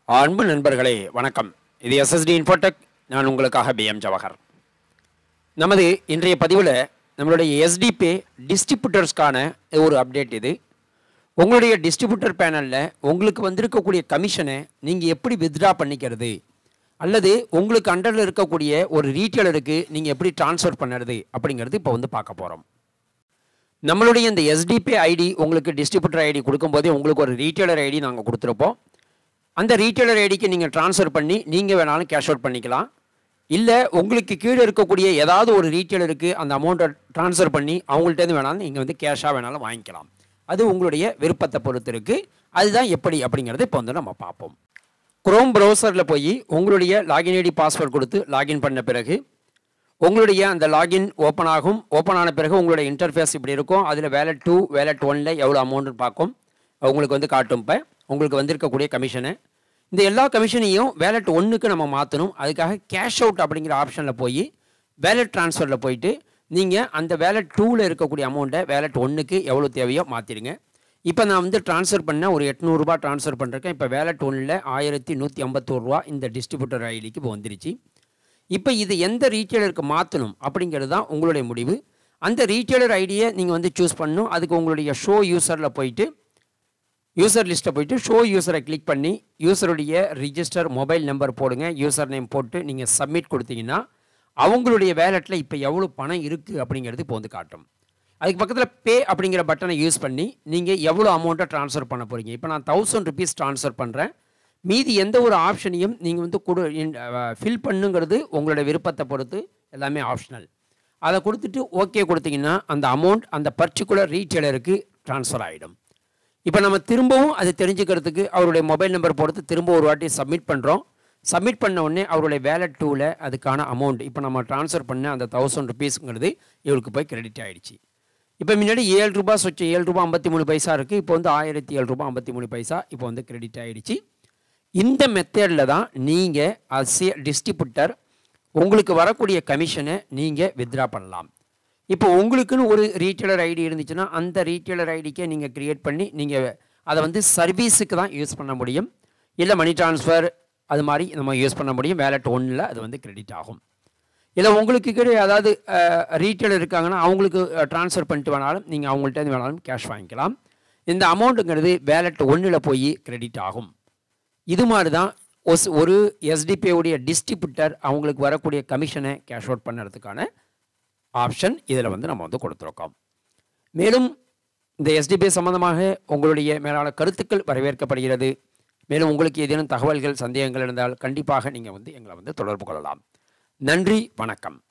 அன்பு நண்பர்களே வணக்கம் இது எஸ்எஸ்டி இன்ஃபோடெக் நான் உங்களுக்காக பிஎம் ஜவஹர் நமது இன்றைய பதிவில் நம்மளுடைய எஸ்டிபே டிஸ்ட்ரிபியூட்டர்ஸ்க்கான ஒரு அப்டேட் இது உங்களுடைய டிஸ்ட்ரிபியூட்டர் பேனலில் உங்களுக்கு வந்திருக்கக்கூடிய கமிஷனை நீங்கள் எப்படி வித்ட்ரா பண்ணிக்கிறது அல்லது உங்களுக்கு அண்டரில் இருக்கக்கூடிய ஒரு ரீட்டெயிலருக்கு நீங்கள் எப்படி ட்ரான்ஸ்ஃபர் பண்ணுறது அப்படிங்கிறது இப்போ வந்து பார்க்க போகிறோம் நம்மளுடைய இந்த எஸ்டிபி ஐடி உங்களுக்கு டிஸ்ட்ரிபியூட்டர் ஐடி கொடுக்கும்போதே உங்களுக்கு ஒரு ரீட்டெயிலர் ஐடி நாங்கள் கொடுத்துருப்போம் அந்த ரீட்டெயிலர் ஐடிக்கு நீங்கள் ட்ரான்ஸ்ஃபர் பண்ணி நீங்கள் வேணாலும் கேஷ் அவுட் பண்ணிக்கலாம் இல்லை உங்களுக்கு கீழே இருக்கக்கூடிய ஏதாவது ஒரு ரீட்டெயிலருக்கு அந்த அமௌண்ட்டை ட்ரான்ஸ்ஃபர் பண்ணி அவங்கள்ட்டேருந்து வேணாலும் நீங்கள் வந்து கேஷாக வேணாலும் வாங்கிக்கலாம் அது உங்களுடைய விருப்பத்தை பொறுத்து இருக்குது அதுதான் எப்படி அப்படிங்கிறத இப்போ வந்து நம்ம பார்ப்போம் குரோம் ப்ரௌசரில் போய் உங்களுடைய லாகின் ஐடி பாஸ்வேர்ட் கொடுத்து லாகின் பண்ண பிறகு உங்களுடைய அந்த லாகின் ஓப்பன் ஆகும் ஓப்பன் ஆன பிறகு உங்களுடைய இன்டர்ஃபேஸ் இப்படி இருக்கும் அதில் வேலட் டூ வேலட் ஒனில் எவ்வளோ அமௌண்ட்னு பார்க்கும் உங்களுக்கு வந்து காட்டும் இப்போ உங்களுக்கு வந்திருக்கக்கூடிய கமிஷனு இந்த எல்லா கமிஷனையும் வேலட் ஒன்றுக்கு நம்ம மாற்றணும் அதுக்காக கேஷ் அவுட் அப்படிங்கிற ஆப்ஷனில் போய் வேலட் ட்ரான்ஸ்ஃபரில் போயிட்டு நீங்கள் அந்த வேலட் டூவில் இருக்கக்கூடிய அமௌண்ட்டை வேலட் ஒன்றுக்கு எவ்வளோ தேவையோ மாற்றிடுங்க இப்போ நான் வந்து ட்ரான்ஸ்ஃபர் பண்ண ஒரு எட்நூறுரூபா ட்ரான்ஸ்ஃபர் பண்ணுறேன் இப்போ வேலட் ஒன்றில் ஆயிரத்தி நூற்றி ஐம்பத்தோரு ரூபா இந்த டிஸ்ட்ரிபியூட்டர் ஐடிக்கு இப்போ வந்துருச்சு இப்போ இது எந்த ரீட்டெயிலருக்கு மாற்றணும் அப்படிங்கிறது தான் உங்களுடைய முடிவு அந்த ரீட்டெயிலர் ஐடியை நீங்கள் வந்து சூஸ் பண்ணணும் அதுக்கு உங்களுடைய ஷோ யூசரில் போயிட்டு யூசர் லிஸ்ட்டை போயிட்டு ஷோ யூசரை கிளிக் பண்ணி யூசருடைய ரிஜிஸ்டர் மொபைல் நம்பர் போடுங்க யூசர் நேம் போட்டு நீங்கள் சப்மிட் கொடுத்தீங்கன்னா அவங்களுடைய வேலெட்டில் இப்போ எவ்வளோ பணம் இருக்குது அப்படிங்கிறது இப்போ வந்து காட்டும் அதுக்கு பக்கத்தில் பே அப்படிங்கிற பட்டனை யூஸ் பண்ணி நீங்கள் எவ்வளோ அமௌண்ட்டை ட்ரான்ஸ்ஃபர் பண்ண போகிறீங்க இப்போ நான் தௌசண்ட் ருபீஸ் ட்ரான்ஸ்ஃபர் பண்ணுறேன் மீதி எந்த ஒரு ஆப்ஷனையும் நீங்கள் வந்து கொடு ஃபில் பண்ணுங்கிறது உங்களோட விருப்பத்தை பொறுத்து எல்லாமே ஆப்ஷனல் அதை கொடுத்துட்டு ஓகே கொடுத்தீங்கன்னா அந்த அமௌண்ட் அந்த பர்டிகுலர் ரீட்டெயிலருக்கு ட்ரான்ஸ்ஃபர் ஆகிடும் இப்போ நம்ம திரும்பவும் அது தெரிஞ்சுக்கிறதுக்கு அவருடைய மொபைல் நம்பர் பொறுத்து திரும்ப ஒரு வாட்டி சப்மிட் பண்ணுறோம் சப்மிட் பண்ண உடனே அவருடைய வேலட் டூவில் அதுக்கான அமௌண்ட் இப்போ நம்ம ட்ரான்ஸ்ஃபர் பண்ண அந்த தௌசண்ட் ருபீஸுங்கிறது இவருக்கு போய் கிரெடிட் ஆகிடுச்சு இப்போ முன்னாடி ஏழு ரூபா சொச்ச ஏழு ரூபா ஐம்பத்தி மூணு பைசா இருக்குது இப்போ வந்து ஆயிரத்தி ஏழு ரூபா ஐம்பத்தி மூணு பைசா இப்போ வந்து கிரெடிட் ஆகிடுச்சு இந்த மெத்தடில் தான் நீங்கள் அஸ் டிஸ்ட்ரிபியூட்டர் உங்களுக்கு வரக்கூடிய கமிஷனை நீங்கள் வித்ட்ரா பண்ணலாம் இப்போ உங்களுக்குன்னு ஒரு ரீட்டெயிலர் ஐடி இருந்துச்சுன்னா அந்த ரீட்டெயிலர் ஐடிக்கே நீங்கள் க்ரியேட் பண்ணி நீங்கள் அதை வந்து சர்வீஸுக்கு தான் யூஸ் பண்ண முடியும் இல்லை மணி ட்ரான்ஸ்ஃபர் அது மாதிரி நம்ம யூஸ் பண்ண முடியும் வேலட் ஒன்றில் அது வந்து கிரெடிட் ஆகும் இல்லை உங்களுக்கு கீழே அதாவது ரீட்டெயிலர் இருக்காங்கன்னா அவங்களுக்கு ட்ரான்ஸ்ஃபர் பண்ணிட்டு வேணாலும் நீங்கள் அவங்கள்ட்ட வேணாலும் கேஷ் வாங்கிக்கலாம் இந்த அமௌண்ட்டுங்கிறது வேலட் ஒன்றில் போய் கிரெடிட் ஆகும் இது மாதிரி தான் ஒஸ் ஒரு எஸ்டிபியோடைய டிஸ்ட்ரிபியூட்டர் அவங்களுக்கு வரக்கூடிய கமிஷனை கேஷ் அவுட் பண்ணுறதுக்கான ஆப்ஷன் இதில் வந்து நம்ம வந்து கொடுத்துருக்கோம் மேலும் இந்த எஸ்டிபி சம்பந்தமாக உங்களுடைய மேலான கருத்துக்கள் வரவேற்கப்படுகிறது மேலும் உங்களுக்கு ஏதேனும் தகவல்கள் சந்தேகங்கள் இருந்தால் கண்டிப்பாக நீங்கள் வந்து எங்களை வந்து தொடர்பு கொள்ளலாம் நன்றி வணக்கம்